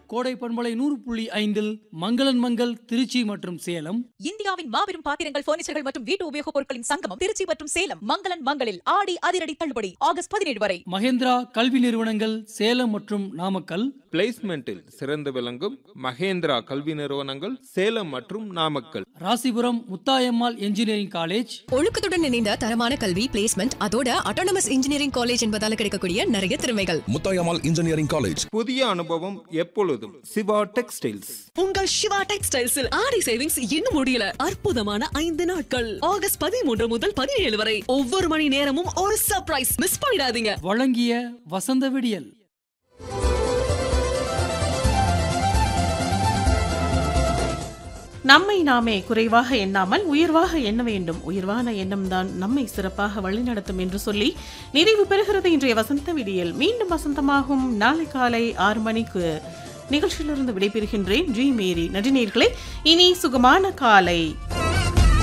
கோடை பண்பலை நூறு புள்ளி ஐந்தில் மங்களன் மங்கள் திருச்சி மற்றும் சேலம் இந்தியாவின் மாபெரும் பாத்திரங்கள் பர்னிச்சர்கள் மற்றும் வீட்டு உபயோகப் பொருட்களின் சங்கமம் திருச்சி மற்றும் சேலம் மங்களன் மங்களில் ஆடி அதிரடி தள்ளுபடி ஆகஸ்ட் பதினேழு வரை மகேந்திரா கல்வி நிறுவனங்கள் சேலம் மற்றும் நாமக்கல் பிளேஸ்மெண்டில் சிறந்து விளங்கும் மகேந்திரா கல்வி நிறுவனங்கள் சேலம் மற்றும் நாமக்கல் ராசிபுரம் முத்தாயம்மாள் என்ஜினியரிங் காலேஜ் ஒழுக்கத்துடன் இணைந்த தரமான கல்வி பிளேஸ்மெண்ட் அதோட அட்டானமஸ் இன்ஜினியரிங் காலேஜ் என்பதால கிடைக்கக்கூடிய நிறைய திறமைகள் முத்தாயம்மாள் இன்ஜினியரிங் காலேஜ் புதிய அனுபவம் எப்பொழுதும் சிவா டெக்ஸ்டைல்ஸ் உங்கள் சிவா டெக்ஸ்டைல்ஸில் ஆடி சேவிங்ஸ் இன்னும் முடியல அற்புதமான ஐந்து நாட்கள் ஆகஸ்ட் பதிமூன்று முதல் பதினேழு வரை ஒவ்வொரு மணி நேரமும் ஒரு சர்ப்ரைஸ் மிஸ் பண்ணிடாதீங்க வழங்கிய வசந்த விடியல் நம்மை நாமே குறைவாக எண்ணாமல் உயர்வாக எண்ண வேண்டும் உயர்வான எண்ணம்தான் நம்மை சிறப்பாக வழிநடத்தும் என்று சொல்லி நிறைவு பெறுகிறது இன்றைய வசந்த விடியல் மீண்டும் வசந்தமாகும் நாளை காலை ஆறு மணிக்கு நிகழ்ச்சியிலிருந்து விடைபெறுகின்றேன் ஜி மேரி நடினேர்களே இனி சுகமான காலை